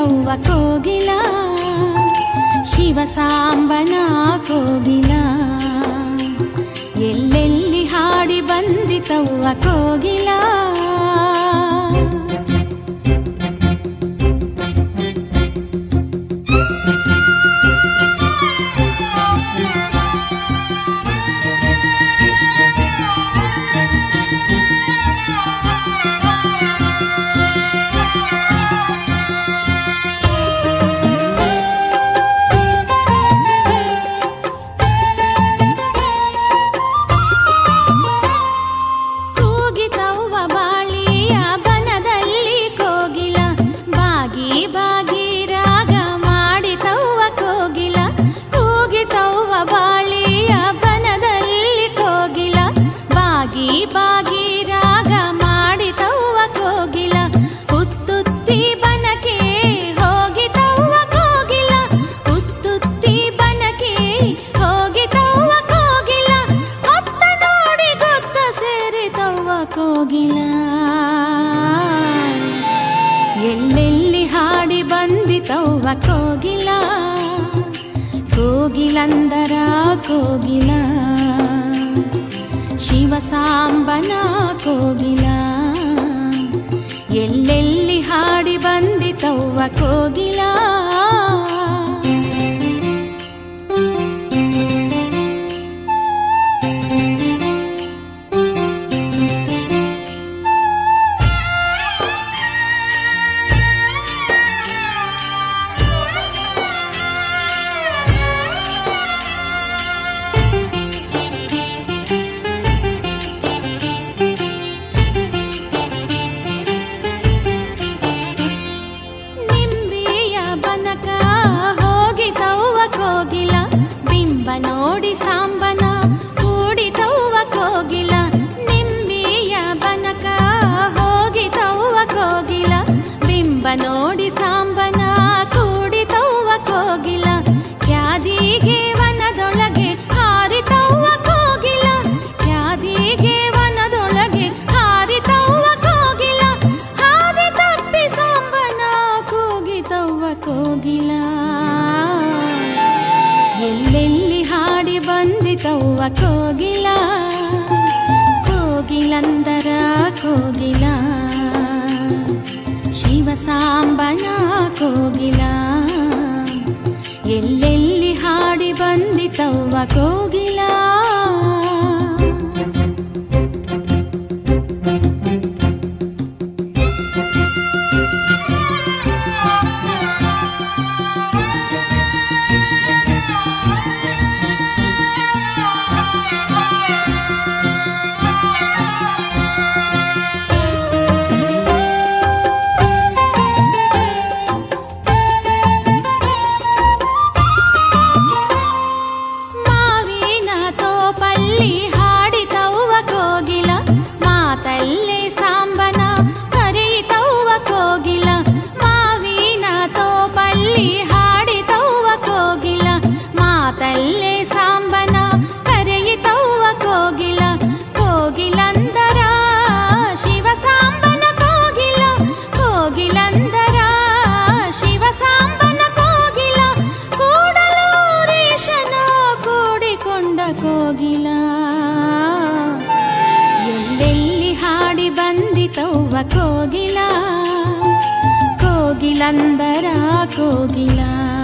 ಬಂದಿತವ್ವ ಕೋಗಿಲ ಶಿವ ಸಾಂಬನ ಕೋಗಿಲ ಎಲ್ಲೆಲ್ಲಿ ಹಾಡಿ ಬಂದಿತವ್ವ ಕೋಗಿಲ ಕೂಗಿತವ್ವ ಬಾಳಿಯ ಬನದಲ್ಲಿ ಕೋಗಿಲ ಬಾಗಿ ಬಾಗಿ ರಾಗ ಮಾಡಿತವ್ವ ಕೋಗಿಲ ಕೂಗಿತವ್ವ ಬಾಳಿಯ ಬನದಲ್ಲಿ ಕೋಗಿಲ ಬಾಗಿ ಬಾಗಿ ರಾಗ ಮಾಡಿತವ್ವ ಕೋಗಿಲ ಉತ್ತುತ್ತಿ ಬನಕೆ ಹೋಗಿತವ್ವ ಕೋಗಿಲ ಉತ್ತುತ್ತಿ ಬನಕೆ ಹೋಗಿತವ್ವ ಕೋಗಿಲ ಅತ್ತ ನೋಡಿ ಗೊತ್ತ ಸೇರಿತವ್ವ ಕೋಗಿಲ ಎಲ್ಲೆಲ್ಲಿ ಹಾಡಿ ಬಂದಿತವ್ವ ಕೋಗಿಲ ಕೋಗಿಲಂದರ ಕೋಗಿಲ ಶಿವ ಸಾಂಬನ ಕೋಗಿಲ ಎಲ್ಲೆಲ್ಲಿ ಹಾಡಿ ಬಂದಿತವ್ವ ಕೋಗಿಲ ನಿಂಬಿಯ ಬನಕ ಹೋಗಿತವ್ವ ಕೋಗಿಲ ಬಿಂಬ ನೋಡಿ ಸಾಂಬನ ಕೂಡಿತವ್ವ ಕೋಗಿಲ ನಿಂಬಿಯ ಬನಕ ಹೋಗಿತವ್ವ ಕೋಗಿಲ ಬಿಂಬ ನೋಡಿ ಸಾಂಬನ ಕೂಡಿತವ್ವ ಕೋಗಿಲ ಕ್ಯಾದಿಗೆ ವನದೊಳಗೆ ಹಾರಿತವ್ವ ಕೋಗಿಲ ಕ್ಯಾದಿಗೆ ವನದೊಳಗೆ ಹಾರಿತವ್ವ ಕೋಗಿಲ ಹಾದಿ ತಪ್ಪಿ ಸಾಂಬನ ಕೂಗಿತವ್ವ ಕೋಗಿಲ ಎಲ್ಲೆಲ್ಲಿ ಹಾಡಿ ಬಂದಿತವ್ವ ಕೋಗಿಲ ಕೋಗಿಲಂದರ ಕೋಗಿಲ ಶಿವ ಸಾಂಬನ ಕೋಗಿಲ ಎಲ್ಲೆಲ್ಲಿ ಹಾಡಿ ಬಂದಿತವ್ವ ಕೋಗಿಲ ಮಾವಿನ ತೋಪಲ್ಲಿ ಹಾಡಿತವ್ವ ಕೋಗಿಲ ಮಾತಲ್ಲೇ ಸಾಂಬನ ಕರೆಯಿತವ್ವ ಕೋಗಿಲ ಮಾವಿನ ತೋಪಲ್ಲಿ ಹಾಡಿತವ್ವ ಕೋಗಿಲ ಮಾತಲ್ಲೇ ಸಾಂಬನ ಕರೆಯಿತವ್ವ ಕೋಗಿಲ ಕೋಗಿಲಂದರ ಶಿವ ಸಾಂಬನ ಕೋಗಿಲ ಕೋಗಿಲಂದರ ಶಿವ ಸಾಂಬನ ಕೋಗಿಲ ಕೂಡಲೂರೇಶನ ಕೂಡಿಕೊಂಡ ಕೋಗಿಲ ಎಲ್ಲೆಲ್ಲಿ ಹಾಡಿ ಬಂದಿತವ್ವ ಕೋಗಿಲ ಕೋಗಿಲಂದರ ಕೋಗಿಲ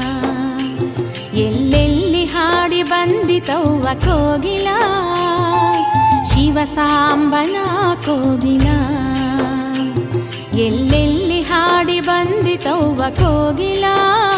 ಎಲ್ಲೆಲ್ಲಿ ಹಾಡಿ ಬಂದಿತವ್ವ ಕೋಗಿಲ ಶಿವ ಸಾಂಬನ ಕೋಗಿಲ ಎಲ್ಲೆಲ್ಲಿ ಹಾಡಿ ಬಂದಿತವ್ವ ಕೋಗಿಲ